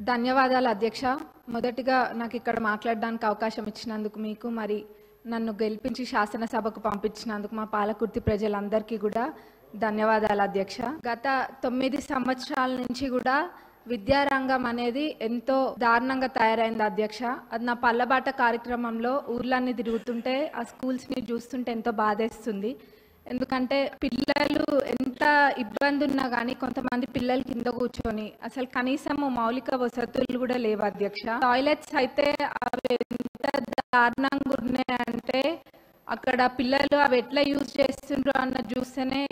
ధన్యవాదాలు అధ్యక్ష మొదటిగా నాకు ఇక్కడ మాట్లాడడానికి అవకాశం ఇచ్చినందుకు మీకు మరి నన్ను గెలిపించి శాసనసభకు పంపించినందుకు మా పాలకుర్తి ప్రజలందరికీ కూడా ధన్యవాదాలు అధ్యక్ష గత తొమ్మిది సంవత్సరాల నుంచి కూడా విద్యారంగం అనేది ఎంతో దారుణంగా తయారైంది అధ్యక్ష అది నా పల్లబాట కార్యక్రమంలో ఊర్లన్నీ తిరుగుతుంటే ఆ స్కూల్స్ని చూస్తుంటే ఎంతో బాధేస్తుంది ఎందుకంటే పిల్లలు ఎంత ఇబ్బంది ఉన్నా కానీ కొంతమంది పిల్లలు కింద కూర్చొని అసలు కనీసం మౌలిక వసతులు కూడా లేవు అధ్యక్ష టాయిలెట్స్ అయితే అవి ఎంత దారుణంగా ఉన్నాయంటే అక్కడ పిల్లలు అవి ఎట్లా యూజ్ చేస్తుండ్రో అన్న చూస్తేనే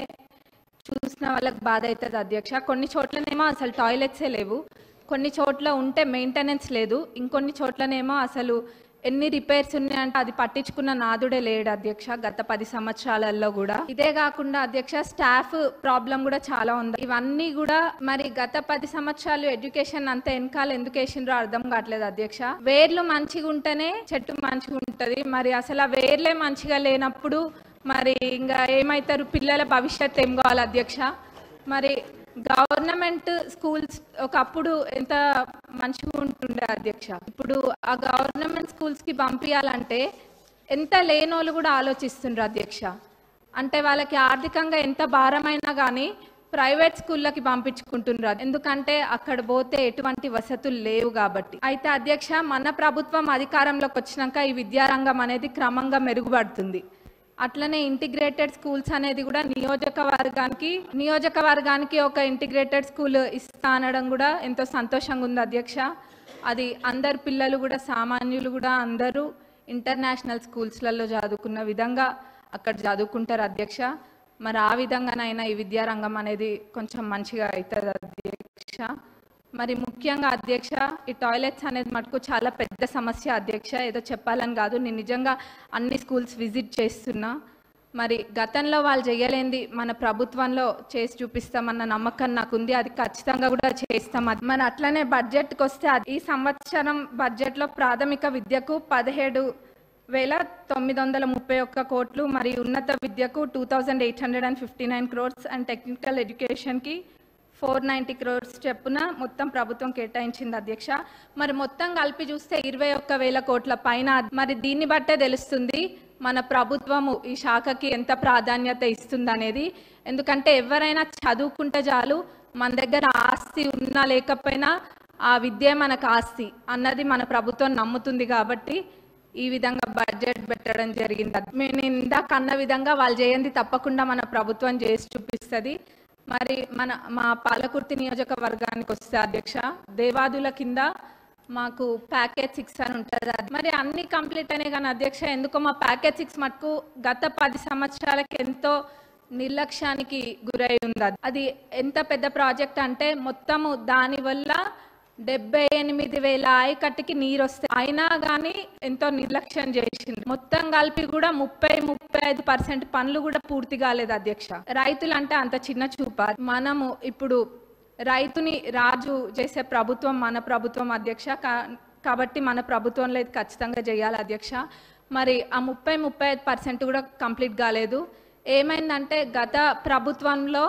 చూసిన వాళ్ళకి బాధ అవుతుంది అధ్యక్ష కొన్ని చోట్లనేమో అసలు టాయిలెట్సే లేవు కొన్ని చోట్ల ఉంటే మెయింటెనెన్స్ లేదు ఇంకొన్ని చోట్లనేమో అసలు ఎన్ని రిపేర్స్ ఉన్నాయంటే అది పట్టించుకున్న నాదుడే లేడు అధ్యక్ష గత పది సంవత్సరాలలో కూడా ఇదే కాకుండా అధ్యక్ష స్టాఫ్ ప్రాబ్లం కూడా చాలా ఉంది ఇవన్నీ కూడా మరి గత పది సంవత్సరాలు ఎడ్యుకేషన్ అంత వెనకాల ఎందుకు వేసిండ్రో అర్థం కావట్లేదు అధ్యక్ష వేర్లు మంచిగా ఉంటేనే చెట్టు మంచిగా ఉంటది మరి అసలు ఆ వేర్లే మంచిగా లేనప్పుడు మరి ఇంకా ఏమవుతారు పిల్లల భవిష్యత్ ఏం కావాలి అధ్యక్ష మరి గవర్నమెంట్ స్కూల్స్ ఒకప్పుడు ఎంత మంచిగా ఉంటుండే అధ్యక్ష ఇప్పుడు ఆ గవర్నమెంట్ స్కూల్స్కి పంపించాలంటే ఎంత లేనోళ్ళు కూడా ఆలోచిస్తుండ్రు అధ్యక్ష అంటే వాళ్ళకి ఆర్థికంగా ఎంత భారమైనా కానీ ప్రైవేట్ స్కూళ్ళకి పంపించుకుంటున్నారు ఎందుకంటే అక్కడ పోతే ఎటువంటి వసతులు లేవు కాబట్టి అయితే అధ్యక్ష మన ప్రభుత్వం అధికారంలోకి వచ్చినాక ఈ విద్యారంగం అనేది క్రమంగా మెరుగుపడుతుంది అట్లనే ఇంటిగ్రేటెడ్ స్కూల్స్ అనేది కూడా నియోజకవర్గానికి నియోజకవర్గానికి ఒక ఇంటిగ్రేటెడ్ స్కూల్ ఇస్తా అనడం కూడా ఎంతో సంతోషంగా ఉంది అధ్యక్ష అది అందరు పిల్లలు కూడా సామాన్యులు కూడా అందరూ ఇంటర్నేషనల్ స్కూల్స్లలో చదువుకున్న విధంగా అక్కడ చదువుకుంటారు అధ్యక్ష మరి ఆ విధంగానైనా ఈ విద్యారంగం అనేది కొంచెం మంచిగా అవుతుంది అధ్యక్ష మరి ముఖ్యంగా అధ్యక్ష ఈ టాయిలెట్స్ అనేది మటుకు చాలా పెద్ద సమస్య అధ్యక్ష ఏదో చెప్పాలని కాదు నేను నిజంగా అన్ని స్కూల్స్ విజిట్ చేస్తున్నా మరి గతంలో వాళ్ళు చేయలేంది మన ప్రభుత్వంలో చేసి చూపిస్తామన్న నమ్మకం నాకు ఉంది అది ఖచ్చితంగా కూడా చేస్తాం అది మరి అట్లనే బడ్జెట్కి వస్తే అది- ఈ సంవత్సరం బడ్జెట్లో ప్రాథమిక విద్యకు పదిహేడు వేల తొమ్మిది వందల ముప్పై ఒక్క కోట్లు మరి ఉన్నత విద్యకు two thousand eight hundred and fifty nine crores and technical ఎడ్యుకేషన్కి ఫోర్ నైంటీ క్రోర్స్ చెప్పున మొత్తం ప్రభుత్వం కేటాయించింది అధ్యక్ష మరి మొత్తం కలిపి చూస్తే ఇరవై ఒక్క వేల కోట్ల పైన మరి దీన్ని బట్టే తెలుస్తుంది మన ప్రభుత్వము ఈ శాఖకి ఎంత ప్రాధాన్యత ఇస్తుంది అనేది ఎందుకంటే ఎవరైనా చదువుకుంటే చాలు మన దగ్గర ఆస్తి ఉన్నా లేకపోయినా ఆ విద్య మనకు ఆస్తి అన్నది మన ప్రభుత్వం నమ్ముతుంది కాబట్టి ఈ విధంగా బడ్జెట్ పెట్టడం జరిగింది నేను ఇందాక అన్న విధంగా వాళ్ళు చేయండి తప్పకుండా మన ప్రభుత్వం చేసి చూపిస్తుంది మరి మన మా పాలకుర్తి నియోజకవర్గానికి వస్తే అధ్యక్ష దేవాదుల కింద మాకు ప్యాకేజ్ సిక్స్ అని ఉంటుంది అది మరి అన్ని కంప్లీట్ అయినాయి కానీ అధ్యక్ష ఎందుకో మా ప్యాకేజ్ సిక్స్ మటుకు గత పది సంవత్సరాలకి ఎంతో నిర్లక్ష్యానికి గురై ఉంది అది. అది ఎంత పెద్ద ప్రాజెక్ట్ అంటే మొత్తము దానివల్ల డెబ్బై ఎనిమిది వేల ఆయకట్టుకి నీరు వస్తే అయినా కానీ ఎంతో నిర్లక్ష్యం చేసింది మొత్తం కలిపి కూడా ముప్పై ముప్పై ఐదు పర్సెంట్ పనులు కూడా పూర్తి కాలేదు అధ్యక్ష రైతులు అంటే అంత చిన్న చూప మనము ఇప్పుడు రైతుని రాజు చేసే ప్రభుత్వం మన ప్రభుత్వం అధ్యక్ష కా- కాబట్టి మన ప్రభుత్వంలో ఇది ఖచ్చితంగా చేయాలి అధ్యక్ష మరి ఆ ముప్పై ముప్పై ఐదు పర్సెంట్ కూడా కంప్లీట్ కాలేదు ఏమైందంటే గత ప్రభుత్వంలో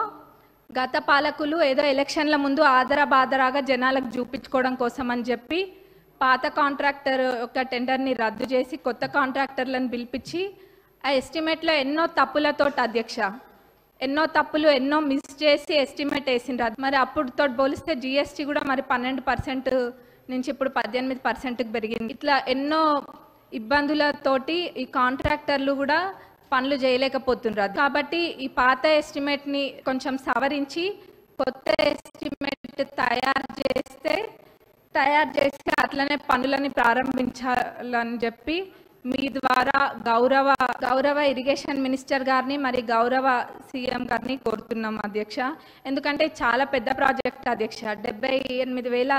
గత పాలకులు ఏదో ఎలక్షన్ల ముందు ఆదర బాదరాగా జనాలకు చూపించుకోవడం కోసం అని చెప్పి పాత కాంట్రాక్టర్ యొక్క టెండర్ని రద్దు చేసి కొత్త కాంట్రాక్టర్లను పిలిపించి ఆ ఎస్టిమేట్లో ఎన్నో తప్పులతో అధ్యక్ష ఎన్నో తప్పులు ఎన్నో మిస్ చేసి ఎస్టిమేట్ వేసిండ్రు మరి అప్పుడుతో పోలిస్తే జిఎస్టీ కూడా మరి పన్నెండు పర్సెంట్ నుంచి ఇప్పుడు పద్దెనిమిది పర్సెంట్కి పెరిగింది ఇట్లా ఎన్నో ఇబ్బందులతోటి ఈ కాంట్రాక్టర్లు కూడా పనులు చేయలేకపోతున్నారు కాబట్టి ఈ పాత ఎస్టిమేట్ని కొంచెం సవరించి కొత్త ఎస్టిమేట్ తయారు చేస్తే తయారు చేసి అట్లనే పనులని ప్రారంభించాలని చెప్పి మీ ద్వారా గౌరవ గౌరవ ఇరిగేషన్ మినిస్టర్ గారిని మరి గౌరవ సీఎం గారిని కోరుతున్నాం అధ్యక్ష ఎందుకంటే చాలా పెద్ద ప్రాజెక్ట్ అధ్యక్ష డెబ్బై ఎనిమిది వేల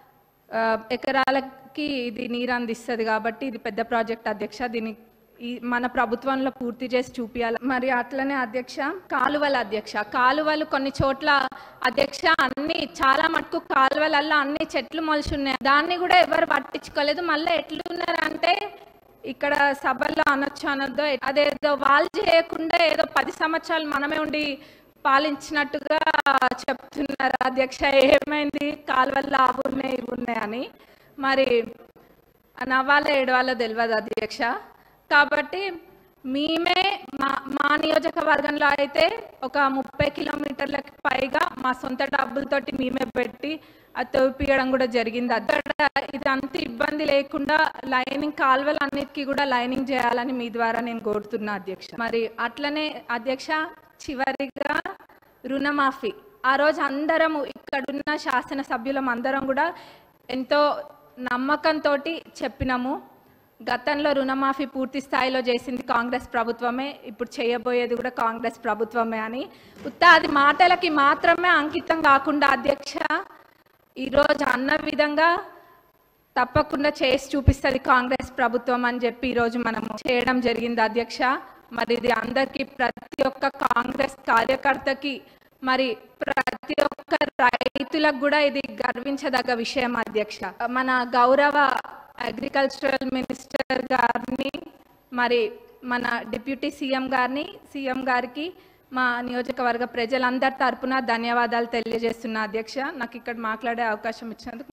ఆ, ఎకరాలకి ఇది నీరు అందిస్తుంది కాబట్టి ఇది పెద్ద ప్రాజెక్ట్ అధ్యక్ష దీని ఈ మన ప్రభుత్వంలో పూర్తి చేసి చూపించాలి మరి అట్లనే అధ్యక్ష కాలువల అధ్యక్ష కాలువలు కొన్ని చోట్ల అధ్యక్ష అన్ని చాలా మటుకు కాలువలల్లో అన్ని చెట్లు మొలిచి ఉన్నాయి దాన్ని కూడా ఎవరు పట్టించుకోలేదు మళ్ళీ ఎట్లున్నారంటే ఇక్కడ సభల్లో అనొచ్చు అనొద్దో అదేదో వాళ్ళు చేయకుండా ఏదో పది సంవత్సరాలు మనమే ఉండి పాలించినట్టుగా చెప్తున్నారు అధ్యక్ష ఏమైంది కాలువల్లో అవి ఉన్నాయి ఇవి ఉన్నాయి అని మరి నవ్వాలో ఏడవాలో తెలియదు అధ్యక్ష కాబట్టి మేమే మా మా నియోజకవర్గంలో అయితే ఒక ముప్పై కిలోమీటర్లకు పైగా మా సొంత డబ్బులతోటి మేమే పెట్టి అది తవ్విపియడం కూడా జరిగింది అక్కడ ఇదంతా ఇబ్బంది లేకుండా లైనింగ్ కాలువలు అన్నిటికీ కూడా లైనింగ్ చేయాలని మీ ద్వారా నేను కోరుతున్నా అధ్యక్ష మరి అట్లనే అధ్యక్ష చివరిగా రుణమాఫీ ఆ రోజు అందరము ఇక్కడున్న శాసనసభ్యులం అందరం కూడా ఎంతో నమ్మకంతో చెప్పినాము గతంలో రుణమాఫీ పూర్తి స్థాయిలో చేసింది కాంగ్రెస్ ప్రభుత్వమే ఇప్పుడు చేయబోయేది కూడా కాంగ్రెస్ ప్రభుత్వమే అని ఉత్త అది మాటలకి మాత్రమే అంకితం కాకుండా అధ్యక్ష ఈరోజు అన్న విధంగా తప్పకుండా చేసి చూపిస్తుంది కాంగ్రెస్ ప్రభుత్వం అని చెప్పి ఈరోజు మనం చేయడం జరిగింది అధ్యక్ష మరి ఇది అందరికీ ప్రతి ఒక్క కాంగ్రెస్ కార్యకర్తకి మరి ప్రతి ఒక్క రైతులకు కూడా ఇది గర్వించదగ్గ విషయం అధ్యక్ష మన గౌరవ అగ్రికల్చరల్ మినిస్టర్ గారిని మరి మన డిప్యూటీ సీఎం గారిని సీఎం గారికి మా నియోజకవర్గ ప్రజలందరి తరపున ధన్యవాదాలు తెలియజేస్తున్నా అధ్యక్ష నాకు ఇక్కడ మాట్లాడే అవకాశం ఇచ్చినందుకు